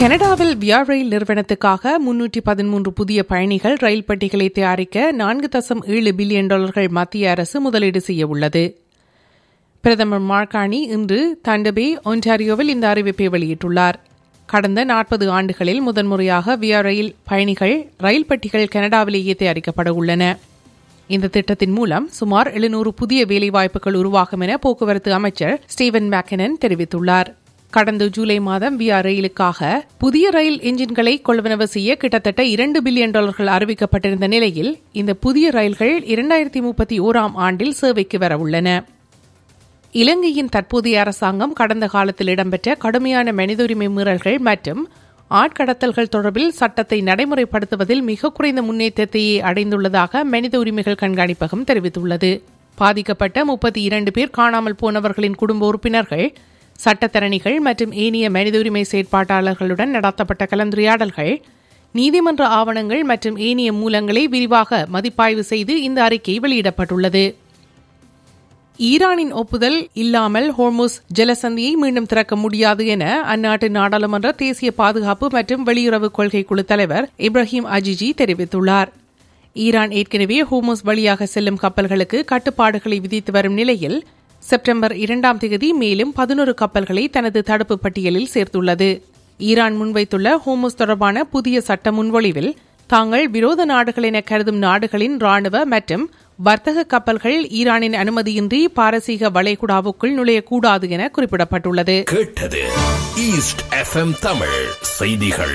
கனடாவில் வியார் ரயில் நிறுவனத்துக்காக முன்னூற்றி பதிமூன்று புதிய பயணிகள் ரயில் பெட்டிகளை தயாரிக்க நான்கு தசம் ஏழு பில்லியன் டாலர்கள் மத்திய அரசு முதலீடு செய்ய உள்ளது பிரதமர் மார்கானி இன்று தண்டபே ஒன்டாரியோவில் இந்த அறிவிப்பை வெளியிட்டுள்ளார் கடந்த நாற்பது ஆண்டுகளில் முதன்முறையாக வியார் ரயில் பயணிகள் ரயில் பெட்டிகள் கனடாவிலேயே தயாரிக்கப்பட உள்ளன இந்த திட்டத்தின் மூலம் சுமார் எழுநூறு புதிய வேலைவாய்ப்புகள் உருவாகும் என போக்குவரத்து அமைச்சர் ஸ்டீவன் மேக்கனன் தெரிவித்துள்ளார் கடந்த ஜூலை மாதம் விஆர் ரயிலுக்காக புதிய ரயில் என்ஜின்களை கொள்வனவு செய்ய கிட்டத்தட்ட இரண்டு பில்லியன் டாலர்கள் அறிவிக்கப்பட்டிருந்த நிலையில் இந்த புதிய ரயில்கள் இரண்டாயிரத்தி முப்பத்தி ஓராம் ஆண்டில் சேவைக்கு வரவுள்ளன இலங்கையின் தற்போதைய அரசாங்கம் கடந்த காலத்தில் இடம்பெற்ற கடுமையான மனித உரிமை மீறல்கள் மற்றும் ஆட்கடத்தல்கள் தொடர்பில் சட்டத்தை நடைமுறைப்படுத்துவதில் மிக குறைந்த முன்னேற்றத்தையே அடைந்துள்ளதாக மனித உரிமைகள் கண்காணிப்பகம் தெரிவித்துள்ளது பாதிக்கப்பட்ட முப்பத்தி இரண்டு பேர் காணாமல் போனவர்களின் குடும்ப உறுப்பினர்கள் சட்டத்தரணிகள் மற்றும் ஏனைய மனித உரிமை செயற்பாட்டாளர்களுடன் நடத்தப்பட்ட கலந்துரையாடல்கள் நீதிமன்ற ஆவணங்கள் மற்றும் ஏனைய மூலங்களை விரிவாக மதிப்பாய்வு செய்து இந்த அறிக்கை வெளியிடப்பட்டுள்ளது ஈரானின் ஒப்புதல் இல்லாமல் ஹோர்முஸ் ஜலசந்தியை மீண்டும் திறக்க முடியாது என அந்நாட்டு நாடாளுமன்ற தேசிய பாதுகாப்பு மற்றும் வெளியுறவு கொள்கை குழு தலைவர் இப்ராஹிம் அஜிஜி தெரிவித்துள்ளார் ஈரான் ஏற்கனவே ஹோர்முஸ் வழியாக செல்லும் கப்பல்களுக்கு கட்டுப்பாடுகளை விதித்து வரும் நிலையில் செப்டம்பர் இரண்டாம் தேதி மேலும் பதினோரு கப்பல்களை தனது தடுப்பு பட்டியலில் சேர்த்துள்ளது ஈரான் முன்வைத்துள்ள ஹோமுஸ் தொடர்பான புதிய சட்ட முன்வொழிவில் தாங்கள் விரோத நாடுகள் என கருதும் நாடுகளின் ராணுவ மற்றும் வர்த்தக கப்பல்கள் ஈரானின் அனுமதியின்றி பாரசீக வளைகுடாவுக்குள் நுழையக்கூடாது என குறிப்பிடப்பட்டுள்ளது கேட்டது ஈஸ்ட் எஃப்எம் தமிழ் செய்திகள்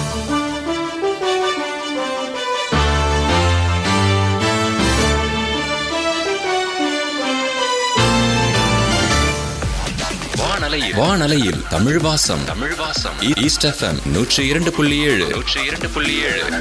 வானலையில் வானலையில் தமிழ் வாசம் தமிழ் வாசம் ஈஸ்ட் எஃப்எம் நூற்றி இரண்டு புள்ளி ஏழு நூற்றி இரண்டு புள்ளி ஏழு